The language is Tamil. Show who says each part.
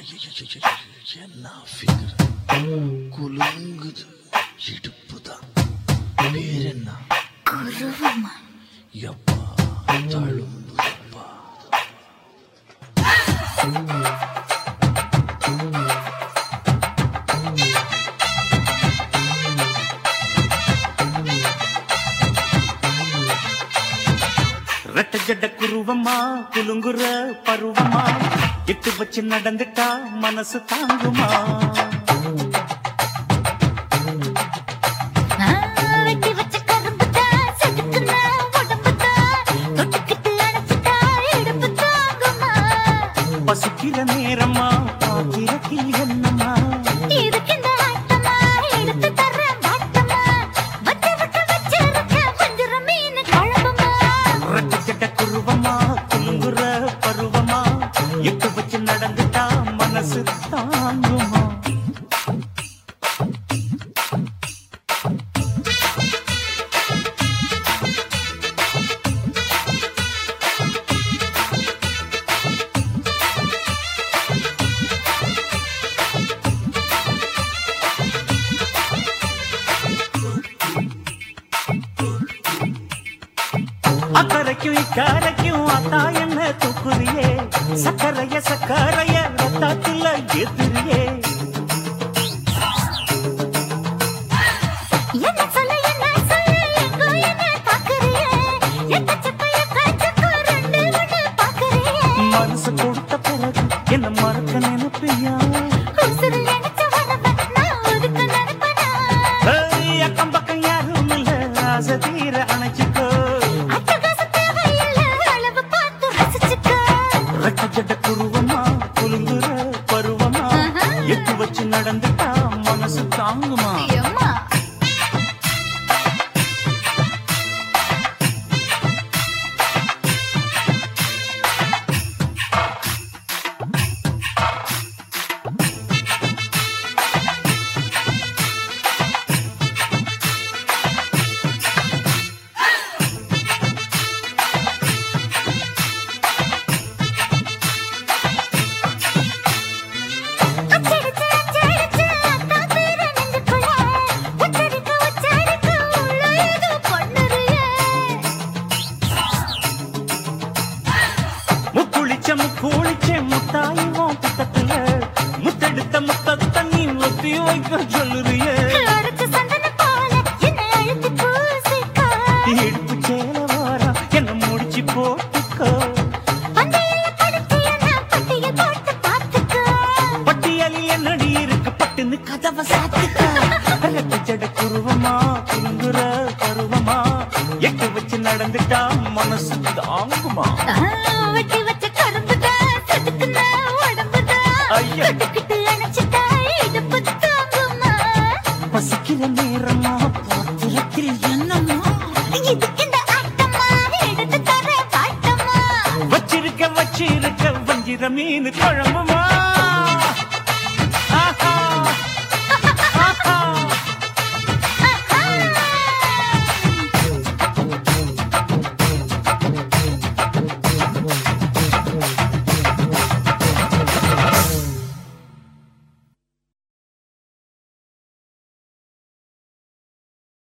Speaker 1: ஐயையையையைய, என்ன ஃபிகர் குலுங்குது இடுப்பு தான் பேர் என்ன
Speaker 2: குருவமா
Speaker 1: எப்பா தழும்புப்பா
Speaker 3: ரெட்ட ஜட குருவமா குலுங்குற பருவமா எட்டு வச்சு நடந்துட்டா மனசு தாங்குமா
Speaker 2: வெட்டி வச்ச கரும்பு தான் செதுக்குன உடம்பு தான் தொட்டுக்கிட்டு அணைச்சிட்டா இடுப்பு தாங்குமா
Speaker 3: பசிக்கிற நேரமா பாத்திரத்தில் என்னமா
Speaker 2: இருக்கின்ற ஆட்டமா எடுத்து தர்றேன் வாட்டமா வச்சு விட்டு வச்சிருக்க வஞ்சிர மீன் குழம்புமா
Speaker 3: ரெட்ட ஜட குருவமா குலுங்குற பருவமா எட்டு வச்சு நடந்துட்டா மனசு தாங்குமா அக்கறைக்கும் இக்கரைக்கும் அத்தா என்ன தூக்குறியே சக்கரைய சக்கரைய ரத்தாத்துல எதிரியே
Speaker 2: என்ன சொல்ல என்ன சொல்ல எங்கோ என்ன பாக்குறியே எக்கச்சக்க எக்கச்சக்க ரெண்டு ஒண்ணு பாக்குறியே
Speaker 3: மனசு கொடுத்த பிறகு என்ன மறக்க நினைப்பியா
Speaker 2: உசுறு நினைச்ச உடம்ப நான் ஒதுக்க நினைப்பனா
Speaker 3: ஏய், அக்கம் பக்கம் யாரும் இல்ல ஆசை தீர அணைச்சிக்கோ
Speaker 2: அட்டகாச தேவையில்லை அளவு பார்த்து ரசிச்சுக்க
Speaker 3: ரெட்ட ஜட குருவமா குலுங்குற பருவமா
Speaker 2: ஆஹா.
Speaker 3: எட்டு வச்சு நடந்துட்டா மனசு தாங்குமா
Speaker 2: எம்மா அச்சடிச்சு அச்சடிச்சு அத்தா பேர நெஞ்சுக்குள்ள உச்சரிக்க உச்சரிக்க உள்ள ஏதோ பண்ணுறியே
Speaker 3: முக்குளிச்ச முக்குளிச்ச முத்தாயி உன் பக்கத்துல முத்தெடுத்த முத்தத்தை நீ ஒத்தி வைக்க சொல்லுறியே
Speaker 2: அரைச்ச சந்தனம் போல என்னை அழுத்தி பூசிக்கோ
Speaker 3: இடுப்பு சேல வாரா என்ன முடிச்சு போட்டுக்கோ
Speaker 2: பந்தையில படுத்து என்ன பட்டிய போட்டு பார்த்துக்கோ
Speaker 3: பட்டியலில் என்னடி இருக்கு பட்டுன்னு கதவை சாத்துக்கோ ரெட்ட ஜட குருவமா குங்குற பருவமா எட்டு வச்சு நடந்துட்டா மனசு தாங்குமா
Speaker 2: ஆ, வெட்டி வச்ச கரும்புதான் செதுக்குன உடம்புதான்
Speaker 3: ஐயா.
Speaker 2: தொட்டுக்கிட்டு அணைச்சிட்டா இடுப்பு தாங்குமா
Speaker 3: பசிக்கிற நேரமா பாத்திரத்தில் என்னமா
Speaker 2: இதுக்கு இந்த ஆட்டமா எடுத்து தர பாட்டமா
Speaker 3: வச்சிருக்க வச்சிருக்க வஞ்சிர மீன் குழம்புமா